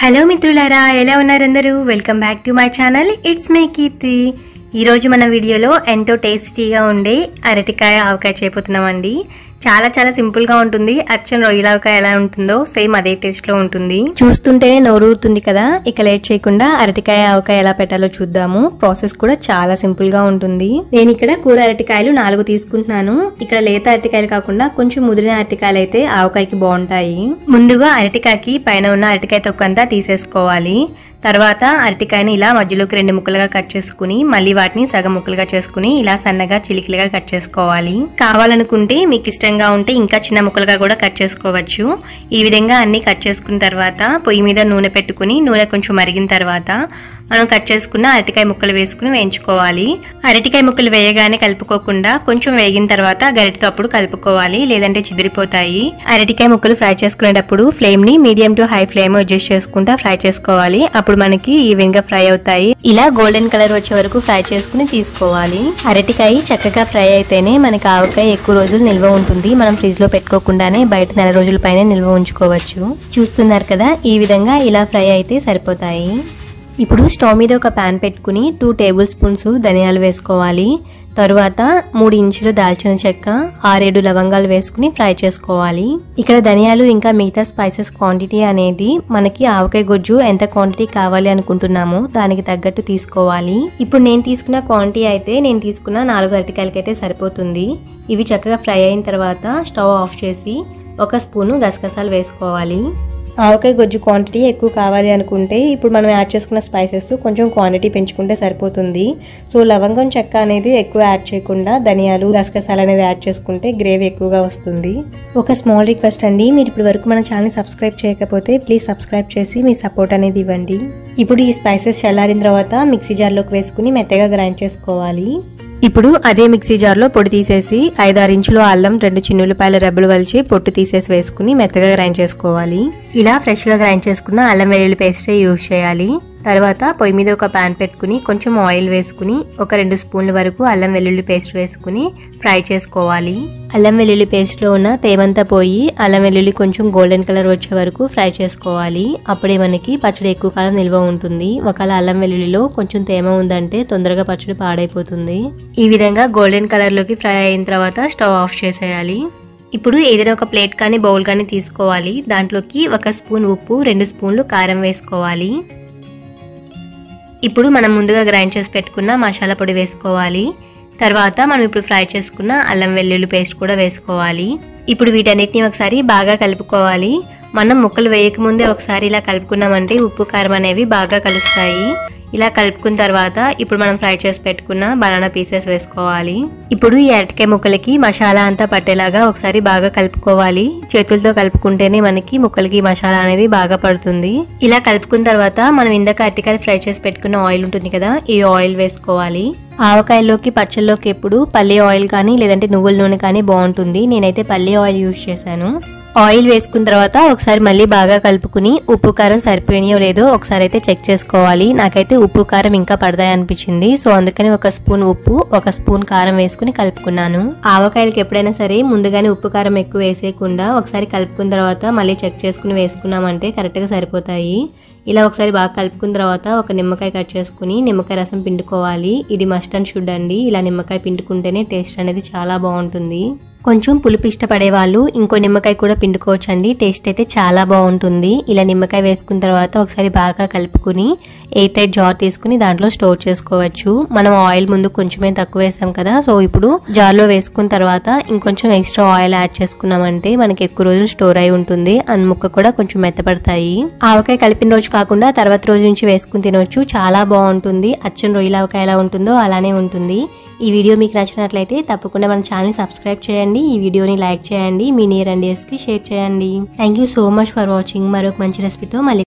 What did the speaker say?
hello మిత్రులారా ఎలా ఉన్నారు అందరూ welcome back to my channel it's me Keerthi ఈ రోజు మన వీడియోలో ఎంతో టేస్టీగా ఉండే అరటికాయ ఆవకాయ చేయబోతున్నామండి చాలా చాలా సింపుల్ గా ఉంటుంది అచ్చం రొయ్యల ఆవకాయ ఎలా ఉంటుందో సేమ్ అదే టేస్ట్ లో ఉంటుంది చూస్తుంటేనే నోరూరుతుంది కదా ఇక లేట్ చేయకుండా అరటికాయ ఆవకాయ ఎలా పెట్టాలో చూద్దాము ప్రాసెస్ కూడా చాలా సింపుల్ గా ఉంటుంది నేను ఇక్కడ కూర అరటికాయలు నాలుగు తీసుకుంటున్నాను ఇక్కడ లేత అరటికాయలు కాకుండా కొంచెం ముదిరిన అరటికాయలు అయితే ఆవకాయకి బాగుంటాయి ముందుగా అరటికాయకి పైన ఉన్న అరటికాయ తొక్కంతా తీసేసుకోవాలి తర్వాత అరటికాయని ఇలా మధ్యలోకి రెండు ముక్కలుగా కట్ చేసుకుని మళ్ళీ వాటిని సగం ముక్కలుగా చేసుకుని ఇలా సన్నగా చిలికలుగా కట్ చేసుకోవాలి కావాలనుకుంటే మీకు ఇష్టంగా ఉంటే ఇంకా చిన్న ముక్కలుగా కూడా కట్ చేసుకోవచ్చు ఈ విధంగా అన్ని కట్ చేసుకున్న తర్వాత పొయ్యి మీద నూనె పెట్టుకుని నూనె కొంచెం మరిగిన తర్వాత మనం కట్ చేసుకున్న అరటికాయ ముక్కలు వేసుకుని వేయించుకోవాలి అరటికాయ ముక్కలు వేయగానే కలుపుకోకుండా కొంచెం వేగిన తర్వాత గరిటతో అప్పుడు కలుపుకోవాలి లేదంటే చిదిరిపోతాయి అరటికాయ ముక్కలు ఫ్రై చేసుకునేటప్పుడు ఫ్లేమ్ ని medium to high flame adjust చేసుకుంటా ఫ్రై చేసుకోవాలి అప్పుడు మనకి ఈవెన్ గా ఫ్రై అవుతాయి ఇలా గోల్డెన్ కలర్ వచ్చే వరకు ఫ్రై చేసుకుని తీసుకోవాలి అరటికాయ చక్కగా ఫ్రై అయితేనే మనకి ఆవకాయ ఎక్కువ రోజులు నిల్వ ఉంటుంది మనం ఫ్రిడ్జ్ లో పెట్టుకోకుండానే బయట నెల రోజుల పైన నిల్వ ఉంచుకోవచ్చు చూస్తున్నారు కదా ఈ విధంగా ఇలా ఫ్రై అయితే సరిపోతాయి ఇప్పుడు స్టవ్ మీద ఒక ప్యాన్ పెట్టుకుని టూ టేబుల్ స్పూన్స్ ధనియాలు వేసుకోవాలి తరువాత మూడు ఇంచులు దాల్చిన చెక్క ఆరేడు లవంగాలు వేసుకుని ఫ్రై చేసుకోవాలి ఇక్కడ ధనియాలు ఇంకా మిగతా స్పైసెస్ క్వాంటిటీ అనేది మనకి ఆవకాయ గుజ్జు ఎంత క్వాంటిటీ కావాలి అనుకుంటున్నామో దానికి తగ్గట్టు తీసుకోవాలి ఇప్పుడు నేను తీసుకున్న క్వాంటిటీ అయితే నేను తీసుకున్న నాలుగు అరటికాయలకైతే సరిపోతుంది ఇవి చక్కగా ఫ్రై అయిన తర్వాత స్టవ్ ఆఫ్ చేసి ఒక స్పూను గసగసాలు వేసుకోవాలి ఆవకాయ గొజ్జు క్వాంటిటీ ఎక్కువ కావాలి అనుకుంటే ఇప్పుడు మనం యాడ్ చేసుకున్న స్పైసెస్ కొంచెం క్వాంటిటీ పెంచుకుంటే సరిపోతుంది సో లవంగం చెక్క అనేది ఎక్కువ యాడ్ చేయకుండా ధనియాలు గసగసాలు అనేది యాడ్ చేసుకుంటే గ్రేవీ ఎక్కువగా వస్తుంది ఒక స్మాల్ రిక్వెస్ట్ అండి మీరు ఇప్పటి వరకు మన ఛానల్ సబ్స్క్రైబ్ చేయకపోతే ప్లీజ్ సబ్స్క్రైబ్ చేసి మీ సపోర్ట్ అనేది ఇవ్వండి ఇప్పుడు ఈ స్పైసెస్ చల్లారిన తర్వాత మిక్సీ జార్లోకి వేసుకుని మెత్తగా గ్రైండ్ చేసుకోవాలి ఇప్పుడు అదే మిక్సీ జార్లో పొడి తీసేసి ఐదారు ఇంచులు అల్లం రెండు చిన్నులపాయల రెబ్బలు వలిచి పొట్టు తీసేసి వేసుకుని మెత్తగా గ్రైండ్ చేసుకోవాలి ఇలా ఫ్రెష్ గా గ్రైండ్ చేసుకున్న అల్లం వెల్లుల్లి పేస్ట్ యూజ్ చేయాలి తర్వాత పొయ్యి మీద ఒక పాన్ పెట్టుకుని కొంచెం ఆయిల్ వేసుకుని ఒక రెండు స్పూన్ల వరకు అల్లం వెల్లుల్లి పేస్ట్ వేసుకుని ఫ్రై చేసుకోవాలి అల్లం వెల్లుల్లి పేస్ట్ లో ఉన్న తేమంతా పోయి అల్లం వెల్లుల్లి కొంచెం గోల్డెన్ కలర్ వచ్చే వరకు ఫ్రై చేసుకోవాలి అప్పుడే మనకి పచ్చడి ఎక్కువ కాలం నిల్వ ఉంటుంది ఒకవేళ అల్లం వెల్లుల్లిలో కొంచెం తేమ ఉందంటే తొందరగా పచ్చడి పాడైపోతుంది ఈ విధంగా గోల్డెన్ కలర్ లోకి ఫ్రై అయిన తర్వాత స్టవ్ ఆఫ్ చేసేయాలి ఇప్పుడు ఏదైనా ఒక ప్లేట్ కానీ బౌల్ కానీ తీసుకోవాలి దాంట్లోకి ఒక స్పూన్ ఉప్పు రెండు స్పూన్లు కారం వేసుకోవాలి ఇప్పుడు మనం ముందుగా గ్రైండ్ చేసి పెట్టుకున్న మసాలా పొడి వేసుకోవాలి తర్వాత మనం ఇప్పుడు ఫ్రై చేసుకున్న అల్లం వెల్లుల్లి పేస్ట్ కూడా వేసుకోవాలి ఇప్పుడు వీటన్నిటిని ఒకసారి బాగా కలుపుకోవాలి మనం ముక్కలు వేయకముందే ఒకసారి ఇలా కలుపుకున్నామంటే ఉప్పు కారం అనేవి బాగా కలుస్తాయి ఇలా కలుపుకున్న తర్వాత ఇప్పుడు మనం ఫ్రై చేసి పెట్టుకున్న బనానా పీసెస్ వేసుకోవాలి ఇప్పుడు ఈ అరటికాయ ముక్కలకి మసాలా అంతా పట్టేలాగా ఒకసారి బాగా కలుపుకోవాలి చేతులతో కలుపుకుంటేనే మనకి ముక్కలకి మసాలా అనేది బాగా పడుతుంది ఇలా కలుపుకున్న తర్వాత మనం ఇందాక అరటికాయలు ఫ్రై చేసి పెట్టుకున్న ఆయిల్ ఉంటుంది కదా ఈ ఆయిల్ వేసుకోవాలి ఆవకాయల్లోకి పచ్చళ్ళలోకి ఎప్పుడు పల్లి ఆయిల్ కానీ లేదంటే నువ్వుల నూనె కానీ బాగుంటుంది నేనైతే పల్లి ఆయిల్ యూజ్ చేశాను ఆయిల్ వేసుకున్న తర్వాత ఒకసారి మళ్ళీ బాగా కలుపుకుని ఉప్పు కారం సరిపోయినాయో లేదో ఒకసారి అయితే చెక్ చేసుకోవాలి నాకైతే ఉప్పు కారం ఇంకా పడతాయి అనిపించింది సో అందుకని ఒక స్పూన్ ఉప్పు ఒక స్పూన్ కారం వేసుకుని కలుపుకున్నాను ఆవకాయలకి ఎప్పుడైనా సరే ముందుగానే ఉప్పు కారం ఎక్కువ వేసేయకుండా ఒకసారి కలుపుకున్న తర్వాత మళ్ళీ చెక్ చేసుకుని వేసుకున్నామంటే కరెక్ట్గా సరిపోతాయి ఇలా ఒకసారి బాగా కలుపుకున్న తర్వాత ఒక నిమ్మకాయ కట్ చేసుకుని నిమ్మకాయ రసం పిండుకోవాలి ఇది మస్ట్ అండ్ షుడ్ అండి ఇలా నిమ్మకాయ పిండుకుంటేనే టేస్ట్ అనేది చాలా బాగుంటుంది కొంచెం పులుపు ఇష్టపడే వాళ్ళు ఇంకో నిమ్మకాయ కూడా పిండుకోవచ్చండి టేస్ట్ అయితే చాలా బాగుంటుంది ఇలా నిమ్మకాయ వేసుకున్న తర్వాత ఒకసారి బాగా కలుపుకుని ఎయిర్ టైట్ జార్ తీసుకుని దాంట్లో స్టోర్ చేసుకోవచ్చు మనం ఆయిల్ ముందు కొంచెమే తక్కువ వేసాం కదా సో ఇప్పుడు జార్లో వేసుకున్న తర్వాత ఇంకొంచెం ఎక్స్ట్రా ఆయిల్ యాడ్ చేసుకున్నామంటే మనకి ఎక్కువ రోజులు స్టోర్ అయి ఉంటుంది అండ్ ముక్క కూడా కొంచెం మెత్తపడతాయి ఆవకాయ కలిపిన రోజు కాకుండా తర్వాత రోజు నుంచి వేసుకుని తినొచ్చు చాలా బాగుంటుంది అచ్చం రొయ్యల ఆవకాయ ఎలా ఉంటుందో అలానే ఉంటుంది ఈ వీడియో మీకు నచ్చినట్లయితే తప్పకుండా మన ఛానల్ని సబ్స్క్రైబ్ చేయండి ఈ వీడియోని లైక్ చేయండి మీ నియర్ అండ్ కి షేర్ చేయండి thank you so much for watching మరొక మంచి రెసిపీతో మళ్ళీ